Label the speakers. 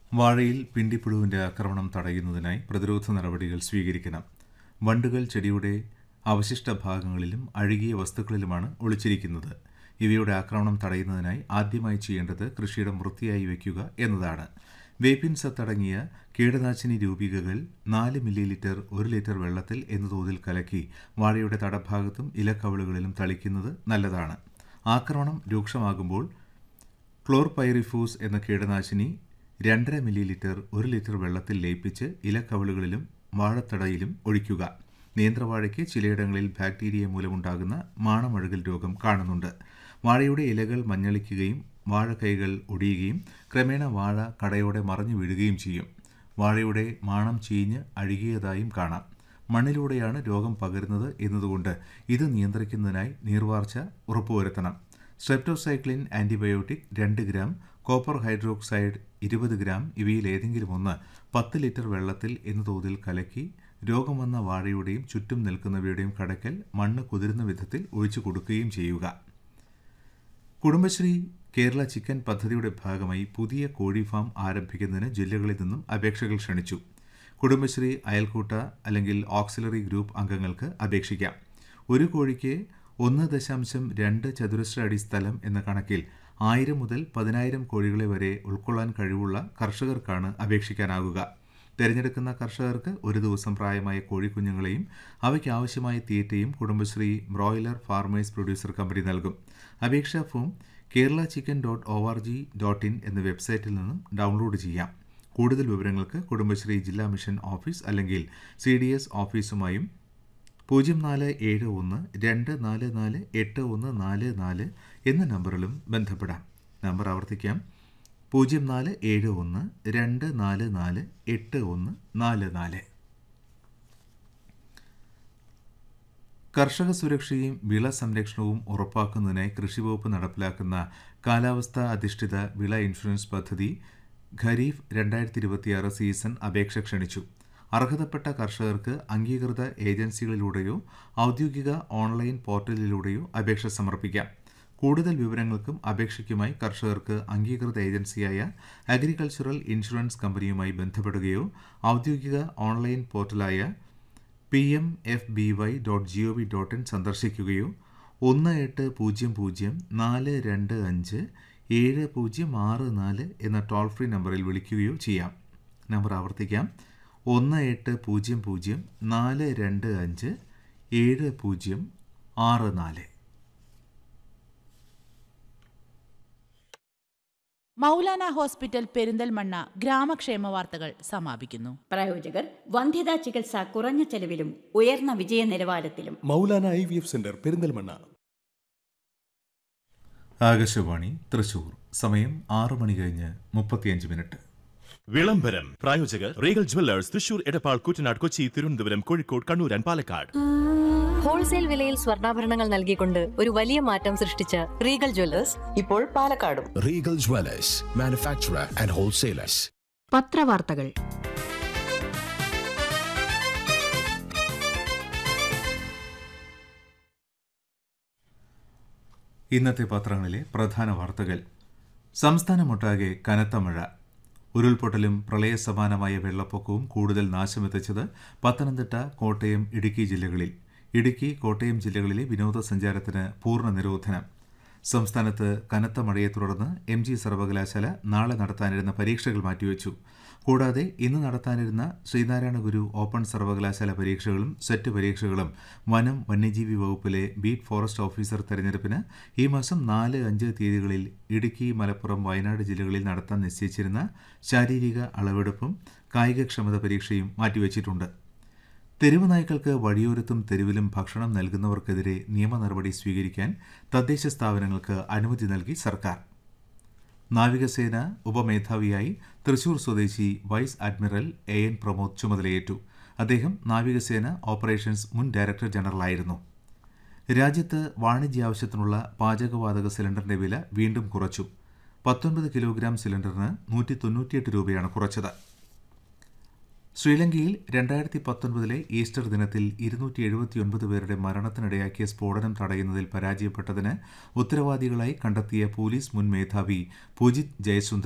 Speaker 1: വാഴയിൽ പിണ്ടിപ്പുഴുവിന്റെ ആക്രമണം തടയുന്നതിനായി പ്രതിരോധ നടപടികൾ സ്വീകരിക്കണം വണ്ടുകൾ ചെടിയുടെ അവശിഷ്ട ഭാഗങ്ങളിലും അഴുകിയ വസ്തുക്കളിലുമാണ് ഒളിച്ചിരിക്കുന്നത് ഇവയുടെ ആക്രമണം തടയുന്നതിനായി ആദ്യമായി ചെയ്യേണ്ടത് കൃഷിയിടം വൃത്തിയായി വയ്ക്കുക എന്നതാണ് വേപ്പിൻ സത്തടങ്ങിയ കീടനാശിനി രൂപികകൾ നാല് മില്ലി ലിറ്റർ ഒരു ലിറ്റർ വെള്ളത്തിൽ എന്ന തോതിൽ കലക്കി വാഴയുടെ തടഭാഗത്തും ഇലക്കവളുകളിലും തളിക്കുന്നത് നല്ലതാണ് ആക്രമണം രൂക്ഷമാകുമ്പോൾ ക്ലോർപൈറിഫൂസ് എന്ന കീടനാശിനി രണ്ടര മില്ലി ലിറ്റർ ഒരു ലിറ്റർ വെള്ളത്തിൽ ലയിപ്പിച്ച് ഇലക്കവളുകളിലും വാഴത്തടയിലും ഒഴിക്കുക നേന്ത്രവാഴയ്ക്ക് ചിലയിടങ്ങളിൽ ബാക്ടീരിയ മൂലമുണ്ടാകുന്ന മാണമഴുകൽ രോഗം കാണുന്നുണ്ട് വാഴയുടെ ഇലകൾ മഞ്ഞളിക്കുകയും വാഴക്കൈകൾ ഒടിയുകയും ക്രമേണ വാഴ കടയോടെ മറഞ്ഞു വീഴുകയും ചെയ്യും വാഴയുടെ മാണം ചീഞ്ഞ് അഴുകിയതായും കാണാം മണ്ണിലൂടെയാണ് രോഗം പകരുന്നത് എന്നതുകൊണ്ട് ഇത് നിയന്ത്രിക്കുന്നതിനായി നീർവാർച്ച ഉറപ്പുവരുത്തണം സ്ട്രെപ്റ്റോസൈക്ലിൻ ആന്റിബയോട്ടിക് രണ്ട് ഗ്രാം കോപ്പർ ഹൈഡ്രോക്സൈഡ് ഇരുപത് ഗ്രാം ഇവയിൽ ഏതെങ്കിലും ഒന്ന് പത്ത് ലിറ്റർ വെള്ളത്തിൽ എന്ന തോതിൽ കലക്കി രോഗം വന്ന വാഴയുടെയും ചുറ്റും നിൽക്കുന്നവയുടെയും കടക്കൽ മണ്ണ് കുതിരുന്ന വിധത്തിൽ ഒഴിച്ചു കൊടുക്കുകയും ചെയ്യുക കുടുംബശ്രീ കേരള ചിക്കൻ പദ്ധതിയുടെ ഭാഗമായി പുതിയ കോഴി ഫാം ആരംഭിക്കുന്നതിന് ജില്ലകളിൽ നിന്നും അപേക്ഷകൾ ക്ഷണിച്ചു കുടുംബശ്രീ അയൽക്കൂട്ട അല്ലെങ്കിൽ ഓക്സിലറി ഗ്രൂപ്പ് അംഗങ്ങൾക്ക് അപേക്ഷിക്കാം ഒരു കോഴിക്ക് ഒന്ന് ദശാംശം രണ്ട് ചതുരശ്ര അടി സ്ഥലം എന്ന കണക്കിൽ ആയിരം മുതൽ പതിനായിരം കോഴികളെ വരെ ഉൾക്കൊള്ളാൻ കഴിവുള്ള കർഷകർക്കാണ് അപേക്ഷിക്കാനാകുക തിരഞ്ഞെടുക്കുന്ന കർഷകർക്ക് ഒരു ദിവസം പ്രായമായ കോഴിക്കുഞ്ഞുങ്ങളെയും അവയ്ക്ക് ആവശ്യമായ തീറ്റയും Kudumbashree broiler farmers producer company നൽകും അപേക്ഷാ form Kerala chicken dot O R G dot in എന്ന വെബ്സൈറ്റിൽ നിന്നും ഡൗൺലോഡ് ചെയ്യാം കൂടുതൽ വിവരങ്ങൾക്ക് കുടുംബശ്രീ ജില്ലാ മിഷൻ ഓഫീസ് അല്ലെങ്കിൽ സി ഡി എസ് ഓഫീസുമായും പൂജ്യം നാല് ഏഴ് ഒന്ന് രണ്ട് നാല് നാല് എട്ട് ഒന്ന് നാല് നാല് എന്ന നമ്പറിലും ബന്ധപ്പെടാം നമ്പർ ആവർത്തിക്കാം പൂജ്യം നാല് ഏഴ് ഒന്ന് രണ്ട് നാല് നാല് എട്ട് ഒന്ന് നാല് നാല് കർഷക സുരക്ഷയും വിള സംരക്ഷണവും ഉറപ്പാക്കുന്നതിനായി കൃഷിവകുപ്പ് നടപ്പിലാക്കുന്ന കാലാവസ്ഥാ അധിഷ്ഠിത വിള ഇൻഷുറൻസ് പദ്ധതി ഖരീഫ് രണ്ടായിരത്തി ഇരുപത്തിയാറ് സീസൺ അപേക്ഷ ക്ഷണിച്ചു അർഹതപ്പെട്ട കർഷകർക്ക് അംഗീകൃത ഏജൻസികളിലൂടെയോ ഔദ്യോഗിക ഓൺലൈൻ പോർട്ടലിലൂടെയോ അപേക്ഷ സമർപ്പിക്കാം കൂടുതൽ വിവരങ്ങൾക്കും അപേക്ഷയ്ക്കുമായി കർഷകർക്ക് അംഗീകൃത ഏജൻസിയായ അഗ്രികൾച്ചറൽ ഇൻഷുറൻസ് കമ്പനിയുമായി ബന്ധപ്പെടുകയോ ഔദ്യോഗിക ഓൺലൈൻ പോർട്ടലായ P M F B Y dot G O V dot in സന്ദർശിക്കുകയോ ഒന്ന് എട്ട് പൂജ്യം പൂജ്യം നാല് രണ്ട് അഞ്ച് ഏഴ് പൂജ്യം ആറ് നാല് എന്ന ടോൾ ഫ്രീ നമ്പറിൽ വിളിക്കുകയോ ചെയ്യാം നമ്പർ ആവർത്തിക്കാം ഒന്ന് എട്ട് പൂജ്യം പൂജ്യം നാല് രണ്ട് അഞ്ച് ഏഴ് പൂജ്യം ആറ് നാല്
Speaker 2: മൗലാന ഹോസ്പിറ്റൽ പെരിന്തൽമണ്ണ ഗ്രാമക്ഷേമ വാർത്തകൾ സമാപിക്കുന്നു
Speaker 3: പ്രായോജകർ വന്ധ്യതാ ചികിത്സ കുറഞ്ഞ ചെലവിലും ഉയർന്ന വിജയ നിലവാരത്തിലും
Speaker 4: Maulana I V F centre Perinthalmanna
Speaker 1: Akashvani Thrissur സമയം ആറ് മണി കഴിഞ്ഞ് മുപ്പത്തിയഞ്ച് മിനിറ്റ്
Speaker 5: വിളംബരം പ്രായോജകർ Regal Jewellers Thrissur Edappal Kuttanad Kochi Thiruvananthapuram Kozhikode Kannur and Palakkad
Speaker 6: wholesale വിലയിൽ സ്വർണ്ണാഭരണങ്ങൾ നൽകിക്കൊണ്ട് ഒരു വലിയ മാറ്റം സൃഷ്ടിച്ച റീഗൽ ജ്വല്ലേഴ്സ് ഇപ്പോൾ പാലക്കാടും
Speaker 7: Regal Dwellers, manufacturer and wholesalers.
Speaker 6: പത്രവാർത്തകൾ
Speaker 1: ഇന്നത്തെ പത്രങ്ങളിലെ പ്രധാന വാർത്തകൾ സംസ്ഥാനമൊട്ടാകെ കനത്ത മഴ ഉരുൾപൊട്ടലും പ്രളയസമാനമായ വെള്ളപ്പൊക്കവും കൂടുതൽ നാശമെത്തിച്ചത് പത്തനംതിട്ട കോട്ടയം ഇടുക്കി ജില്ലകളിൽ ഇടുക്കി കോട്ടയം ജില്ലകളിലെ വിനോദസഞ്ചാരത്തിന് പൂർണ്ണ നിരോധനം സംസ്ഥാനത്ത് കനത്ത മഴയെ തുടർന്ന് എം ജി സർവകലാശാല നാളെ നടത്താനിരുന്ന പരീക്ഷകൾ മാറ്റിവെച്ചു കൂടാതെ ഇന്ന് നടത്താനിരുന്ന ശ്രീനാരായണ ഗുരു ഓപ്പൺ സർവകലാശാല പരീക്ഷകളും സെറ്റ് പരീക്ഷകളും വനം വന്യജീവി വകുപ്പിലെ ബീറ്റ് ഫോറസ്റ്റ് ഓഫീസർ തെരഞ്ഞെടുപ്പിന് ഈ മാസം നാല് അഞ്ച് തീയതികളിൽ ഇടുക്കി മലപ്പുറം വയനാട് ജില്ലകളിൽ നടത്താൻ നിശ്ചയിച്ചിരുന്ന ശാരീരിക അളവെടുപ്പും കായികക്ഷമത പരീക്ഷയും മാറ്റിവെച്ചിട്ടുണ്ട് തെരുവ് നായ്ക്കൾക്ക് വഴിയോരത്തും തെരുവിലും ഭക്ഷണം നൽകുന്നവർക്കെതിരെ നിയമ നടപടി സ്വീകരിക്കാൻ തദ്ദേശ സ്ഥാപനങ്ങൾക്ക് അനുമതി നൽകി സർക്കാർ നാവികസേന ഉപമേധാവിയായി തൃശൂർ സ്വദേശി vice admiral A N Pramod ചുമതലയേറ്റു അദ്ദേഹം നാവികസേന ഓപ്പറേഷൻസ് മുൻ ഡയറക്ടർ ജനറലായിരുന്നു രാജ്യത്ത് വാണിജ്യാവശ്യത്തിനുള്ള പാചകവാതക സിലിണ്ടറിന്റെ വില വീണ്ടും കുറച്ചു പത്തൊൻപത് കിലോഗ്രാം സിലിണ്ടറിന് നൂറ്റി തൊണ്ണൂറ്റിയെട്ട് രൂപയാണ് കുറച്ചത് ശ്രീലങ്കയിൽ രണ്ടായിരത്തി പത്തൊൻപതിലെ ഈസ്റ്റർ ദിനത്തിൽ ഇരുന്നൂറ്റി എഴുപത്തിയൊൻപത് പേരുടെ മരണത്തിനിടയാക്കിയ സ്ഫോടനം തടയുന്നതിൽ പരാജയപ്പെട്ടതിന് ഉത്തരവാദികളായി കണ്ടെത്തിയ പോലീസ് മുൻ മേധാവി പൂജിത് ജയസുന്ദർ